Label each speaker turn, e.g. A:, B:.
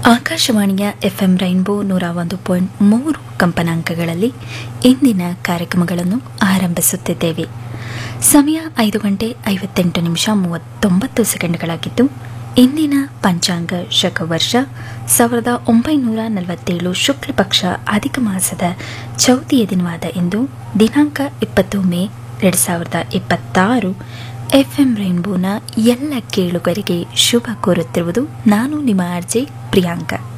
A: ಆಕಾಶವಾಣಿಯ FM rainbow ನೂರ ಒಂದು ಪಾಯಿಂಟ್ ಮೂರು ಕಂಪನಾಂಕಗಳಲ್ಲಿ ಇಂದಿನ ಕಾರ್ಯಕ್ರಮಗಳನ್ನು ಆರಂಭಿಸುತ್ತಿದ್ದೇವೆ ಸಮಯ ಐದು ಗಂಟೆ ಐವತ್ತೆಂಟು ನಿಮಿಷ ಮೂವತ್ತೊಂಬತ್ತು ಸೆಕೆಂಡ್ಗಳಾಗಿದ್ದು ಇಂದಿನ ಪಂಚಾಂಗ ಶಕ ವರ್ಷ ಸಾವಿರದ ಒಂಬೈನೂರ ನಲವತ್ತೇಳು ಶುಕ್ಲ ಪಕ್ಷ ಅಧಿಕ ಮಾಸದ ಚೌತಿಯ ದಿನವಾದ ಇಂದು ದಿನಾಂಕ ಇಪ್ಪತ್ತು ಮೇ ಎರಡು ಸಾವಿರದ ಇಪ್ಪತ್ತಾರು ಎಫ್ಎಂ ರೈನ್ಬೋನ ಎಲ್ಲ ಕೇಳುಗರಿಗೆ ಶುಭ ಕೋರುತ್ತಿರುವುದು ನಾನು ನಿಮ್ಮ ಆರ್ಜೆ ಪ್ರಿಯಾಂಕಾ